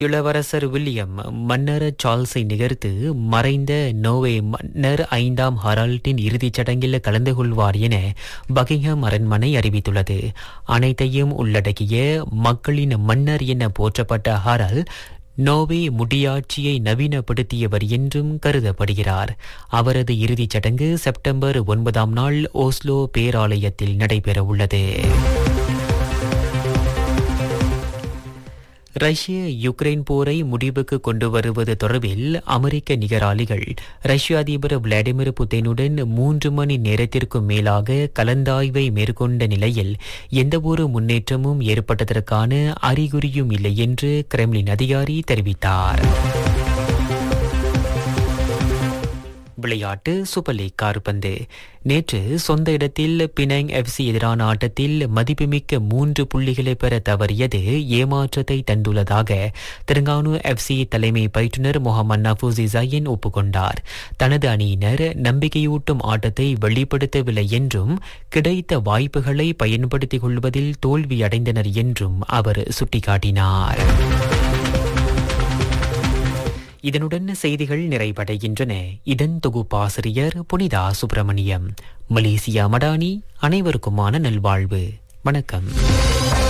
இளவரசர் வில்லியம் மன்னர் சார்ல்ஸை நிகர்த்து மறைந்த நோவே மன்னர் ஐந்தாம் ஹரால்டின் இறுதிச் சடங்கில் கலந்து கொள்வார் என பக்கிங்ஹாம் அரண்மனை அறிவித்துள்ளது அனைத்தையும் உள்ளடக்கிய மக்களின் மன்னர் என போற்றப்பட்ட ஹரால் நோவே முடியாட்சியை நவீனப்படுத்தியவர் என்றும் கருதப்படுகிறார் அவரது இறுதிச் சடங்கு செப்டம்பர் ஒன்பதாம் நாள் ஓஸ்லோ பேராலயத்தில் நடைபெறவுள்ளது ரஷ்ய யுக்ரைன் போரை முடிவுக்கு கொண்டு வருவது தொடர்பில் அமெரிக்க நிகராளிகள் ரஷ்ய அதிபர் விளாடிமிர் புட்டினுடன் மூன்று மணி நேரத்திற்கும் மேலாக கலந்தாய்வை மேற்கொண்ட நிலையில் எந்தவொரு முன்னேற்றமும் ஏற்பட்டதற்கான அறிகுறியும் இல்லை என்று கிரெம்லின் அதிகாரி தெரிவித்தார் விளையாட்டு சூப்பர் லீக் கால்பந்து நேற்று சொந்த இடத்தில் பினங் எஃப்சி எதிரான ஆட்டத்தில் மதிப்புமிக்க மூன்று புள்ளிகளை பெற தவறியது ஏமாற்றத்தை தந்துள்ளதாக தெலுங்கானு எஃப்சி தலைமை பயிற்றுனர் முகமது நஃபூசி ஜயன் ஒப்புக்கொண்டார் தனது அணியினர் நம்பிக்கையூட்டும் ஆட்டத்தை வெளிப்படுத்தவில்லை என்றும் கிடைத்த வாய்ப்புகளை பயன்படுத்திக் கொள்வதில் தோல்வியடைந்தனர் என்றும் அவர் சுட்டிக்காட்டினார் இதனுடன் செய்திகள் நிறைவடைகின்றன இதன் தொகுப்பாசிரியர் புனிதா சுப்பிரமணியம் மலேசியா மடானி அனைவருக்குமான நல்வாழ்வு வணக்கம்